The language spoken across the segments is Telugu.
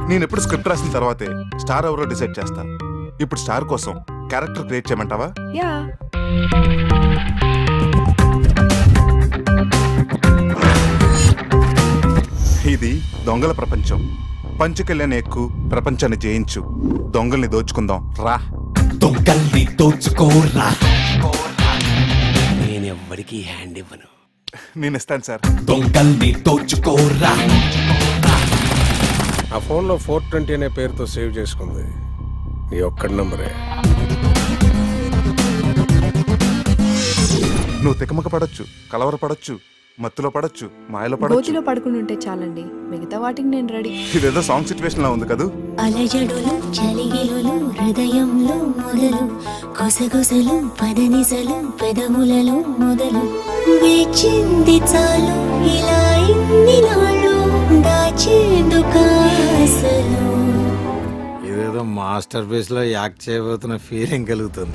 నేను ఎప్పుడు స్క్రిప్ట్ రాసిన తర్వాతే స్టార్ ఎవరో డిసైడ్ చేస్తా ఇప్పుడు స్టార్ కోసం క్యారెక్టర్ క్రియేట్ చేయమంటావా యా ఇది దొంగల ప్రపంచం పంచుకెళ్ళని ఎక్కు ప్రపంచాన్ని జయించు దొంగల్ని దోచుకుందాం రా దొంగల్ని దోచుకోరా నేను ఎవ్వరికి హ్యాండ్ ఇవ్వను నేను ఇస్తాను సార్ దొంగల్ని దోచుకోరా ఆ ఫోన్లో ఫోర్ ట్వంటీ అనే పేరుతో సేవ్ చేసుకుంది నీ ఒక్కడి నంబరే నువ్వు తికమక పడొచ్చు కలవర పడొచ్చు మత్తులో పడొచ్చు మాయలో పడొచ్చు గోతిలో పడుకుని ఉంటే చాలండి మిగతా వాటికి నేను రెడీ ఇదేదో సాంగ్ సిచ్యువేషన్ లా ఉంది కదూ అలజడులు చలిగిలులు హృదయంలో మొదలు కొసగొసలు పదనిసలు పెదవులలో మొదలు వేచింది చాలు ఇలా ఇన్ని నాళ్ళు దాచేందుకాసలు ఇదేదో మాస్టర్ పీస్ లో యాక్ట్ చేయబోతున్న ఫీలింగ్ కలుగుతుంది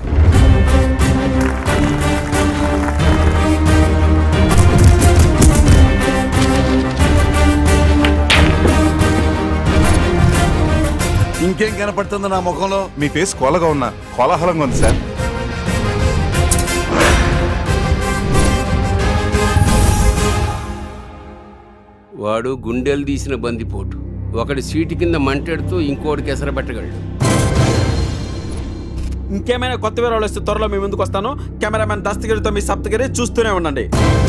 ఇంకేం కనపడుతుంది నా ముఖంలో మీ ఫేస్ కోలగా ఉన్నా కోలాహలంగా ఉంది సార్ వాడు గుండెలు తీసిన బందిపోటు ఒకడి సీటు కింద మంటెడుతూ ఇంకోటికి ఎసరబెట్టగలడు ఇంకేమైనా కొత్త వివరాలు వస్తే త్వరలో మీ ముందుకు వస్తాను కెమెరామెన్ దస్తగిరితో మీ సప్తగిరి చూస్తూనే ఉండండి